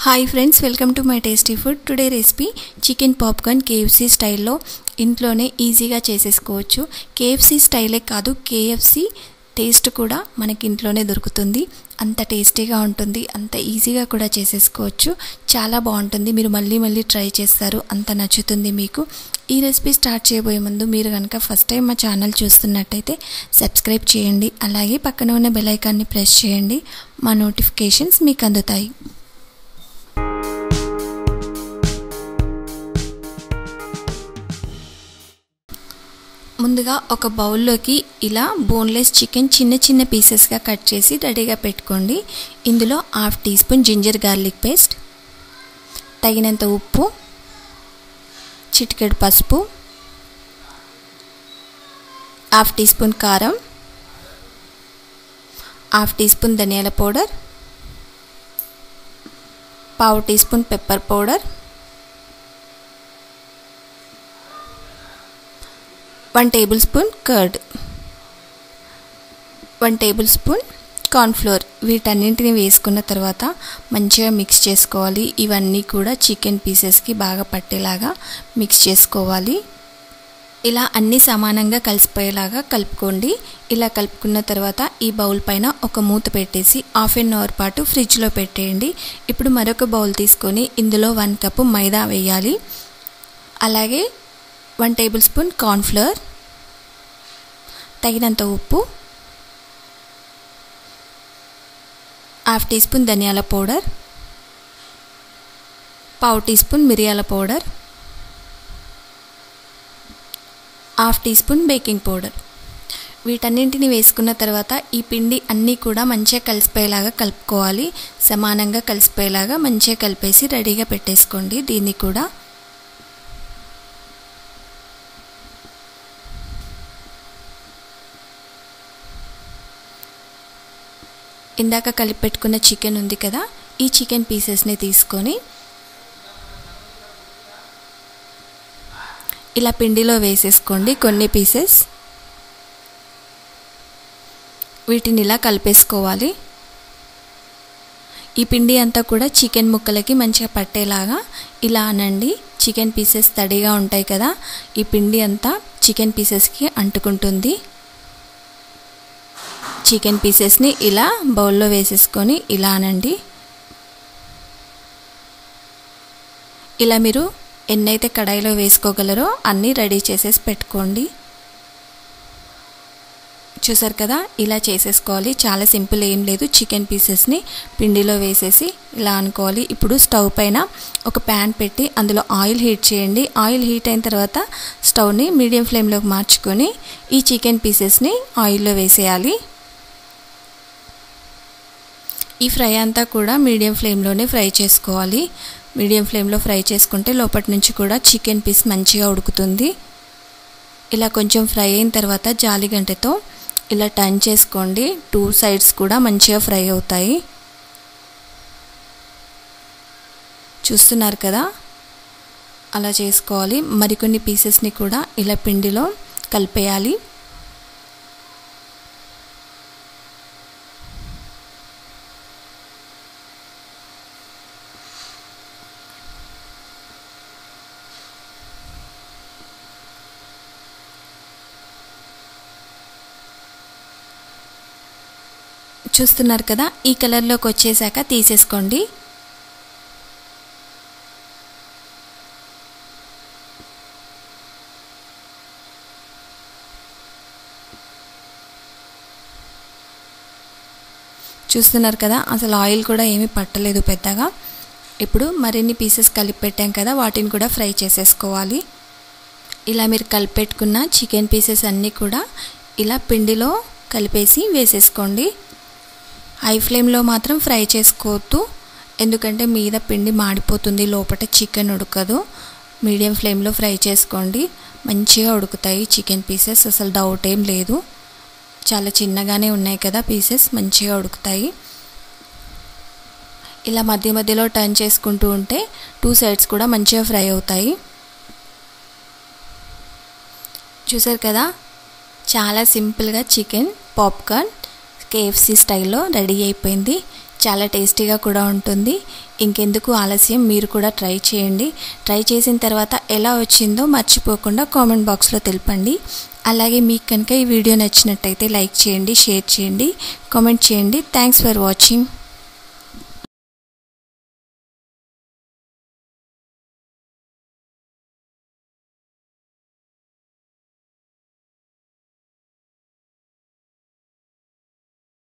hi friends welcome to my tasty food today recipe chicken popcorn KFC స్టైల్లో ఇంట్లోనే ఈజీగా చేసేసుకోవచ్చు కేఎఫ్సీ స్టైలే కాదు కేఎఫ్సీ టేస్ట్ కూడా మనకి ఇంట్లోనే దొరుకుతుంది అంత టేస్టీగా ఉంటుంది అంత ఈజీగా కూడా చేసేసుకోవచ్చు చాలా బాగుంటుంది మీరు మళ్ళీ మళ్ళీ ట్రై చేస్తారు అంత నచ్చుతుంది మీకు ఈ రెసిపీ స్టార్ట్ చేయబోయే ముందు మీరు కనుక ఫస్ట్ టైం మా ఛానల్ చూస్తున్నట్టయితే సబ్స్క్రైబ్ చేయండి అలాగే పక్కన ఉన్న బెల్ ఐకాన్ని ప్రెస్ చేయండి మా నోటిఫికేషన్స్ మీకు అందుతాయి ముందుగా ఒక బౌల్లోకి ఇలా బోన్లెస్ చికెన్ చిన్న చిన్న పీసెస్గా కట్ చేసి రెడీగా పెట్టుకోండి ఇందులో half teaspoon ginger garlic paste తగినంత ఉప్పు చిటికెడు పసుపు హాఫ్ టీ స్పూన్ కారం హాఫ్ టీ స్పూన్ ధనియాల పౌడర్ పావు teaspoon pepper powder one tablespoon curd one tablespoon cornflour వీటన్నింటిని వేసుకున్న తర్వాత మంచిగా మిక్స్ చేసుకోవాలి ఇవన్నీ కూడా చికెన్ పీసెస్కి బాగా పట్టేలాగా మిక్స్ చేసుకోవాలి ఇలా అన్నీ సమానంగా కలిసిపోయేలాగా కలుపుకోండి ఇలా కలుపుకున్న తర్వాత ఈ బౌల్ పైన ఒక మూత పెట్టేసి హాఫ్ అన్ అవర్ పాటు ఫ్రిడ్జ్లో పెట్టేయండి ఇప్పుడు మరొక బౌల్ తీసుకొని ఇందులో వన్ కప్పు మైదా వేయాలి అలాగే వన్ టేబుల్ స్పూన్ కార్న్ఫ్లవర్ తగినంత ఉప్పు హాఫ్ టీ స్పూన్ ధనియాల పౌడర్ పావు టీ స్పూన్ మిరియాల powder half teaspoon baking powder వీటన్నింటిని వేసుకున్న తర్వాత ఈ పిండి అన్నీ కూడా మంచిగా కలిసిపోయేలాగా కలుపుకోవాలి సమానంగా కలిసిపోయేలాగా మంచిగా కలిపేసి రెడీగా పెట్టేసుకోండి దీన్ని కూడా ఇందాక కలిపి పెట్టుకున్న చికెన్ ఉంది కదా ఈ చికెన్ పీసెస్ని తీసుకొని ఇలా పిండిలో వేసేసుకోండి కొన్ని పీసెస్ వీటిని ఇలా కలిపేసుకోవాలి ఈ పిండి అంతా కూడా చికెన్ ముక్కలకి మంచిగా పట్టేలాగా ఇలా అనండి చికెన్ పీసెస్ తడిగా ఉంటాయి కదా ఈ పిండి అంతా చికెన్ పీసెస్కి అంటుకుంటుంది చికెన్ పీసెస్ని ఇలా బౌల్లో వేసేసుకొని ఇలా అనండి ఇలా మీరు ఎన్నైతే కడాయిలో వేసుకోగలరో అన్నీ రెడీ చేసేసి పెట్టుకోండి చూసారు కదా ఇలా చేసేసుకోవాలి చాలా సింపుల్ ఏం లేదు చికెన్ పీసెస్ని పిండిలో వేసేసి ఇలా అనుకోవాలి ఇప్పుడు స్టవ్ పైన ఒక ప్యాన్ పెట్టి అందులో ఆయిల్ హీట్ చేయండి ఆయిల్ హీట్ అయిన తర్వాత స్టవ్ని మీడియం ఫ్లేమ్లోకి మార్చుకొని ఈ చికెన్ పీసెస్ని ఆయిల్లో వేసేయాలి ఈ ఫ్రై అంతా కూడా మీడియం ఫ్లేమ్లోనే ఫ్రై చేసుకోవాలి మీడియం ఫ్లేమ్లో ఫ్రై చేసుకుంటే లోపటి నుంచి కూడా చికెన్ పీస్ మంచిగా ఉడుకుతుంది ఇలా కొంచెం ఫ్రై అయిన తర్వాత జాలిగంటతో ఇలా టర్న్ చేసుకోండి టూ సైడ్స్ కూడా మంచిగా ఫ్రై అవుతాయి చూస్తున్నారు కదా అలా చేసుకోవాలి మరికొన్ని పీసెస్ని కూడా ఇలా పిండిలో కలిపేయాలి చూస్తున్నారు కదా ఈ కలర్లోకి వచ్చేసాక తీసేసుకోండి చూస్తున్నారు కదా అసలు ఆయిల్ కూడా ఏమీ పట్టలేదు పెద్దగా ఇప్పుడు మరిన్ని పీసెస్ కలిపి పెట్టాం కదా వాటిని కూడా ఫ్రై చేసేసుకోవాలి ఇలా మీరు కలిపెట్టుకున్న చికెన్ పీసెస్ అన్నీ కూడా ఇలా పిండిలో కలిపేసి వేసేసుకోండి హై ఫ్లేమ్లో మాత్రం ఫ్రై చేసుకోవద్దు ఎందుకంటే మీద పిండి మాడిపోతుంది లోపల చికెన్ ఉడకదు మీడియం ఫ్లేమ్లో ఫ్రై చేసుకోండి మంచిగా ఉడుకుతాయి చికెన్ పీసెస్ అసలు డౌట్ ఏం లేదు చాలా చిన్నగానే ఉన్నాయి కదా పీసెస్ మంచిగా ఉడుకుతాయి ఇలా మధ్య మధ్యలో టర్న్ చేసుకుంటూ ఉంటే టూ సైడ్స్ కూడా మంచిగా ఫ్రై అవుతాయి చూసారు కదా చాలా సింపుల్గా చికెన్ పాప్కార్న్ కేఎఫ్సీ స్టైల్లో రెడీ అయిపోయింది చాలా టేస్టీగా కూడా ఉంటుంది ఇంకెందుకు ఆలస్యం మీరు కూడా ట్రై చేయండి ట్రై చేసిన తర్వాత ఎలా వచ్చిందో మర్చిపోకుండా కామెంట్ బాక్స్లో తెలపండి అలాగే మీకు కనుక ఈ వీడియో నచ్చినట్టయితే లైక్ చేయండి షేర్ చేయండి కామెంట్ చేయండి థ్యాంక్స్ ఫర్ వాచింగ్